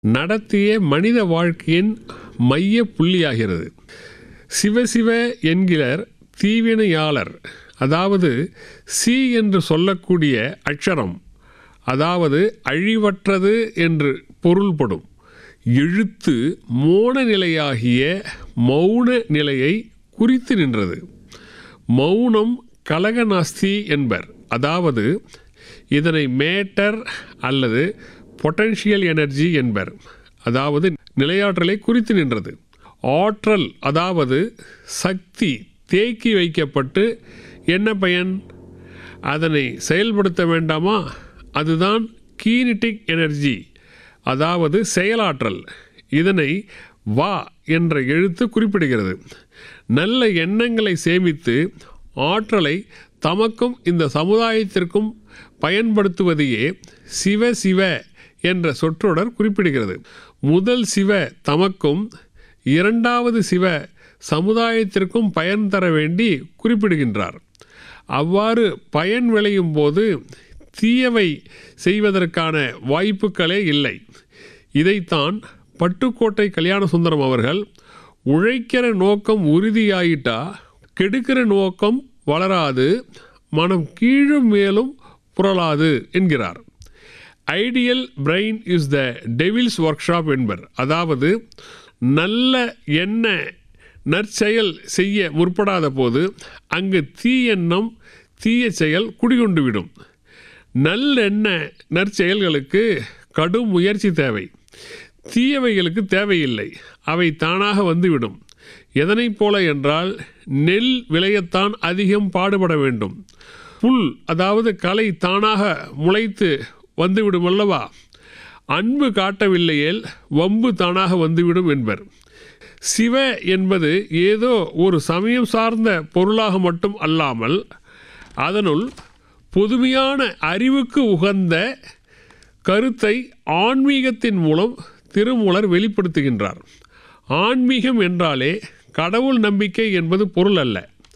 நடத்திய மனித வாழ்க்கையின் மைய புள்ளியாகிறது சிவசிவ என்கிறார் தீவினையாளர் அதாவது சி என்று சொல்லக்கூடிய அக்ஷரம் அதாவது அழிவற்றது என்று பொருள்படும் எழுத்து மோன நிலையாகிய மௌன நிலையை குறித்து நின்றது மௌனம் கலகநாஸ்தி என்பர் அதாவது இதனை மேட்டர் அல்லது பொட்டன்ஷியல் எனர்ஜி என்பர் அதாவது நிலையாற்றலை குறித்து நின்றது ஆற்றல் அதாவது சக்தி தேக்கி வைக்கப்பட்டு என்ன பயன் அதனை செயல்படுத்த வேண்டாமா அதுதான் கீனிட்டிக் எனர்ஜி அதாவது செயலாற்றல் இதனை வா என்ற எழுத்து குறிப்பிடுகிறது நல்ல எண்ணங்களை சேமித்து ஆற்றலை தமக்கும் இந்த சமுதாயத்திற்கும் பயன்படுத்துவதையே சிவ சிவ என்ற சொற்றொடர் குறிப்பிடுகிறது முதல் சிவ தமக்கும் இரண்டாவது சிவ சமுதாயத்திற்கும் பயன் தர வேண்டி குறிப்பிடுகின்றார் அவ்வாறு பயன் விளையும் போது தீயவை செய்வதற்கான வாய்ப்புகளே இல்லை இதைத்தான் பட்டுக்கோட்டை கல்யாண சுந்தரம் அவர்கள் உழைக்கிற நோக்கம் உறுதியாயிட்டா கெடுக்கிற நோக்கம் வளராது மனம் கீழும் மேலும் புரளாது என்கிறார் ideal brain is the devil's workshop என்பர் அதாவது நல்ல எண்ண நற்செயல் செய்ய முற்படாத போது அங்கு தீயெண்ணம் தீய செயல் குடிகொண்டுவிடும் நல்லெண்ண நற்செயல்களுக்கு கடும் முயற்சி தேவை தீயவைகளுக்கு தேவையில்லை அவை தானாக வந்துவிடும் எதனைப் போல என்றால் நெல் விளையத்தான் அதிகம் பாடுபட வேண்டும் புல் அதாவது களை தானாக முளைத்து வந்துவிடும் அல்லவா அன்பு காட்டவில்லையேல் வம்பு தானாக வந்துவிடும் என்பர் சிவ என்பது ஏதோ ஒரு சமயம் சார்ந்த பொருளாக மட்டும் அல்லாமல் அதனுள் புதுமையான அறிவுக்கு உகந்த கருத்தை ஆன்மீகத்தின் மூலம் திருமூலர் வெளிப்படுத்துகின்றார் ஆன்மீகம் என்றாலே கடவுள் நம்பிக்கை என்பது பொருள் அல்ல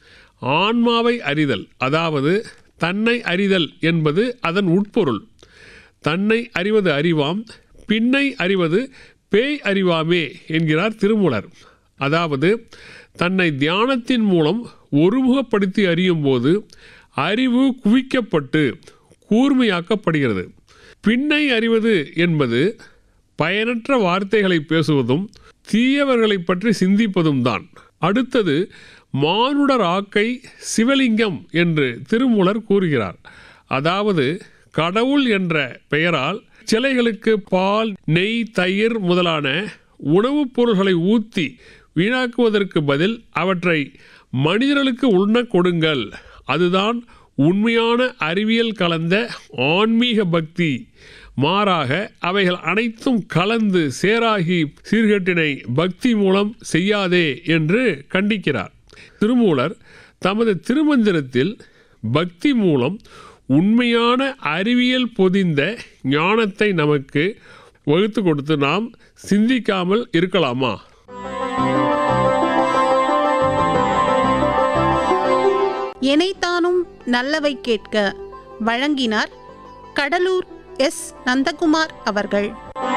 ஆன்மாவை அறிதல் அதாவது தன்னை அறிதல் என்பது அதன் உட்பொருள் தன்னை அறிவது அறிவாம் பின்னை அறிவது பேய் அறிவாமே என்கிறார் திருமூலர் அதாவது தன்னை தியானத்தின் மூலம் ஒருமுகப்படுத்தி அறியும் போது அறிவு குவிக்கப்பட்டு கூர்மையாக்கப்படுகிறது பின்னை அறிவது என்பது பயனற்ற வார்த்தைகளை பேசுவதும் தீயவர்களை பற்றி சிந்திப்பதும் தான் அடுத்தது மானுடர் ஆக்கை சிவலிங்கம் என்று திருமூலர் கூறுகிறார் அதாவது கடவுள் என்ற பெயரால் சிலைகளுக்கு பால் நெய் தயிர் முதலான உணவுப் பொருள்களை ஊற்றி வீணாக்குவதற்கு பதில் அவற்றை மனிதர்களுக்கு உண்ண கொடுங்கள் அதுதான் உண்மையான அறிவியல் கலந்த ஆன்மீக பக்தி மாறாக அவைகள் அனைத்தும் கலந்து சேராகி சீர்கேட்டினை பக்தி மூலம் செய்யாதே என்று கண்டிக்கிறார் திருமூலர் தமது திருமந்திரத்தில் பக்தி மூலம் உண்மையான அறிவியல் பொதிந்த ஞானத்தை நமக்கு வகுத்து கொடுத்து நாம் சிந்திக்காமல் இருக்கலாமா எனைத்தானும் நல்லவை கேட்க வழங்கினார் கடலூர் எஸ் நந்தகுமார் அவர்கள்